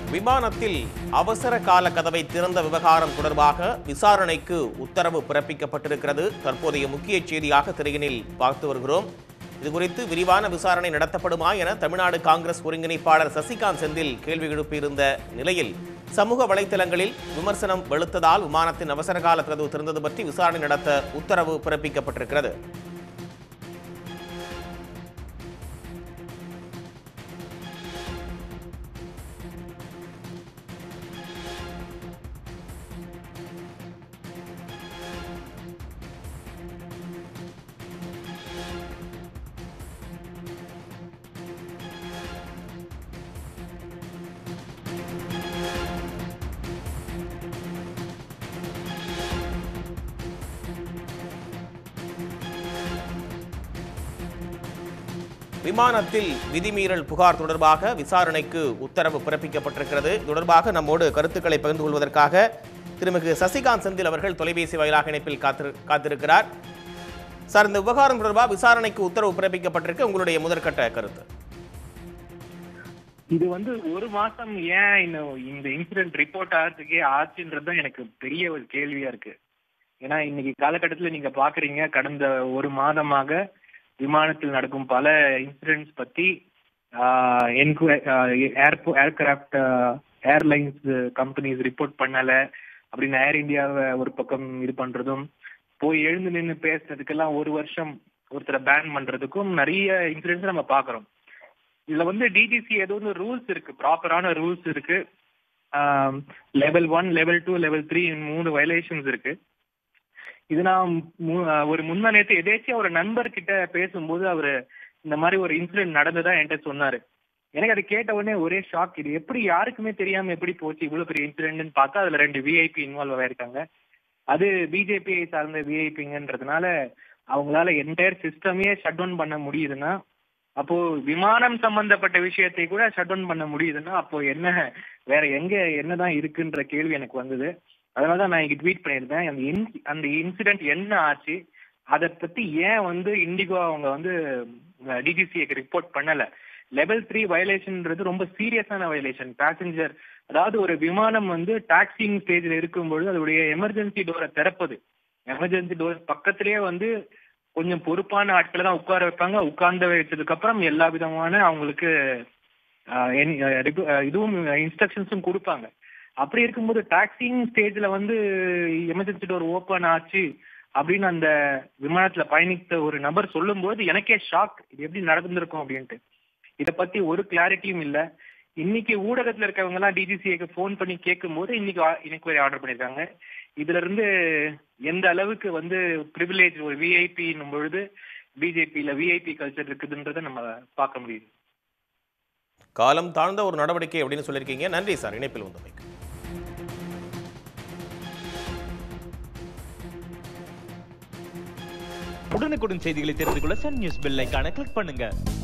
விமானத்தில் அவசர கால கதவை திறந்த விவகாரம் தொடர்பாக விசாரணைக்கு உத்தரவு பிறப்பிக்கப்பட்டிருக்கிறது தற்போதைய முக்கிய செய்தியாக திரையினில் பார்த்து வருகிறோம் இதுகுறித்து விரிவான விசாரணை நடத்தப்படுமா என தமிழ்நாடு காங்கிரஸ் ஒருங்கிணைப்பாளர் சசிகாந்த் செந்தில் கேள்வி எழுப்பியிருந்த நிலையில் சமூக வலைத்தளங்களில் விமர்சனம் வெளுத்ததால் விமானத்தின் அவசரகால கதவு திறந்தது பற்றி விசாரணை நடத்த உத்தரவு பிறப்பிக்கப்பட்டிருக்கிறது விமானத்தில் விதிமீறல் புகார் தொடர்பாக விசாரணைக்கு உத்தரவு பிறப்பிக்கப்பட்டிருக்கிறது இது தொடர்பாக நம்மோடு கருத்துக்களை பகிர்ந்து கொள்வதற்காக திருமிகு சசிகாந்த் செந்தில் அவர்கள் தொலைபேசி வாயிலாக இணைப்பில் காத்திரு காத்திருக்கிறார் சார் இந்த விவகாரம் தொடர்பாக விசாரணைக்கு உத்தரவு பிறப்பிக்கப்பட்டிருக்கு உங்களுடைய முதற்கட்ட கருத்து இது வந்து ஒரு மாசம் ஏன் இன்னும் இந்த இன்சிடென்ட் ரிப்போர்ட் ஆகிறதுக்கே ஆச்சுன்றது தான் எனக்கு பெரிய ஒரு கேள்வியா இருக்கு ஏன்னா இன்னைக்கு காலகட்டத்துல நீங்க பாக்குறீங்க கடந்த ஒரு மாதமாக விமானத்தில் நடக்கும் பல இன்சிடென்ட்ஸ் பத்தி ஏர்போ ஏர்கிராஃப்ட் ஏர்லைன்ஸ் கம்பெனிஸ் ரிப்போர்ட் பண்ணல அப்படின்னு ஏர் இந்தியாவை ஒரு பக்கம் இது பண்றதும் போய் எழுந்து நின்று பேசுறதுக்கெல்லாம் ஒரு வருஷம் ஒருத்தரை பேன் பண்றதுக்கும் நிறைய இன்சிடென்ட்ஸ் நம்ம பாக்குறோம் இதுல வந்து டிஜிசி ஏதோ ஒரு ரூல்ஸ் இருக்கு ப்ராப்பரான ரூல்ஸ் இருக்கு level one level two level three மூணு வயலேஷன்ஸ் இருக்கு இது நான் மு- ஒரு முந்தா நேத்து எதேச்சியா ஒரு நண்பர் கிட்ட பேசும்போது அவரு இந்த மாதிரி ஒரு இன்சிடென்ட் நடந்ததா என்கிட்ட சொன்னாரு எனக்கு அதை கேட்ட உடனே ஒரே ஷாக் இது எப்படி யாருக்குமே தெரியாம எப்படி போச்சு இவ்வளவு பெரிய இன்சிடென்ட்னு பார்த்தா அதுல ரெண்டு விஐபி இன்வால்வ் ஆயிருக்காங்க அது பிஜேபி சார்ந்த விஐபிங்கன்றதுனால அவங்களால என்டையர் சிஸ்டமே ஷட் டவுன் பண்ண முடியுதுன்னா அப்போ விமானம் சம்பந்தப்பட்ட விஷயத்தை கூட ஷட் டவுன் பண்ண முடியுதுன்னா அப்போ என்ன வேற எங்க என்னதான் இருக்குன்ற கேள்வி எனக்கு வந்தது அதனாலதான் நான் இங்க ட்வீட் பண்ணியிருந்தேன் அந்த இன்- அந்த இன்சிடென்ட் என்ன ஆச்சு அதை பத்தி ஏன் வந்து இண்டிகோ அவங்க வந்து டிஜிசிக்கு ரிப்போர்ட் பண்ணல லெவல் த்ரீ வயலேஷன்ன்றது ரொம்ப சீரியஸான வயலேஷன் பேசஞ்சர் அதாவது ஒரு விமானம் வந்து டாக்ஸிங் ஸ்டேஜ்ல இருக்கும்பொழுது அதோடைய எமர்ஜென்சி டோரை திறப்பது எமர்ஜென்சி டோர் பக்கத்திலேயே வந்து கொஞ்சம் பொறுப்பான ஆட்களை தான் உட்கார வைப்பாங்க உட்கார்ந்து வச்சதுக்கு அப்புறம் எல்லா விதமான அவங்களுக்கு ஆஹ், என்- ஆஹ், ரிகு- ஆஹ், இதுவும் இன்ஸ்ட்ரக்ஷன்ஸும் கொடுப்பாங்க அப்படி இருக்கும்போது டாக்ஸிங் ஸ்டேஜ்ல வந்து எமர்ஜென்சி டோர் ஓபன் ஆச்சு அப்படின்னு அந்த விமானத்துல பயணித்த ஒரு நபர் சொல்லும்போது எனக்கே ஷாக் இது எப்படி நடந்திருக்கும் அப்படின்ட்டு இத பத்தி ஒரு கிளாரிட்டியும் இல்ல இன்னைக்கு ஊடகத்துல இருக்கவங்க எல்லாம் டிஜிசிஏக்கு ஃபோன் பண்ணி கேட்கும்போது இன்னைக்கு இன்கொயரி ஆர்டர் பண்ணிருக்காங்க இதுல இருந்து எந்த அளவுக்கு வந்து ப்ரிவிலேஜ் ஒரு விஐபின்னும் பொழுது பிஜேபியில விஐபி கல்ச்சர் இருக்குதுன்றதை நம்ம பார்க்க முடியுது காலம் தாழ்ந்த ஒரு நடவடிக்கை அப்படின்னு சொல்லியிருக்கீங்க நன்றி சார் இணைப்பில் வந்தமைக்கு உடனுக்குடன் செய்திகளை தெரிந்து கொள்ள சன் நியூஸ் பெல் ஐகானை கிளிக் பண்ணுங்க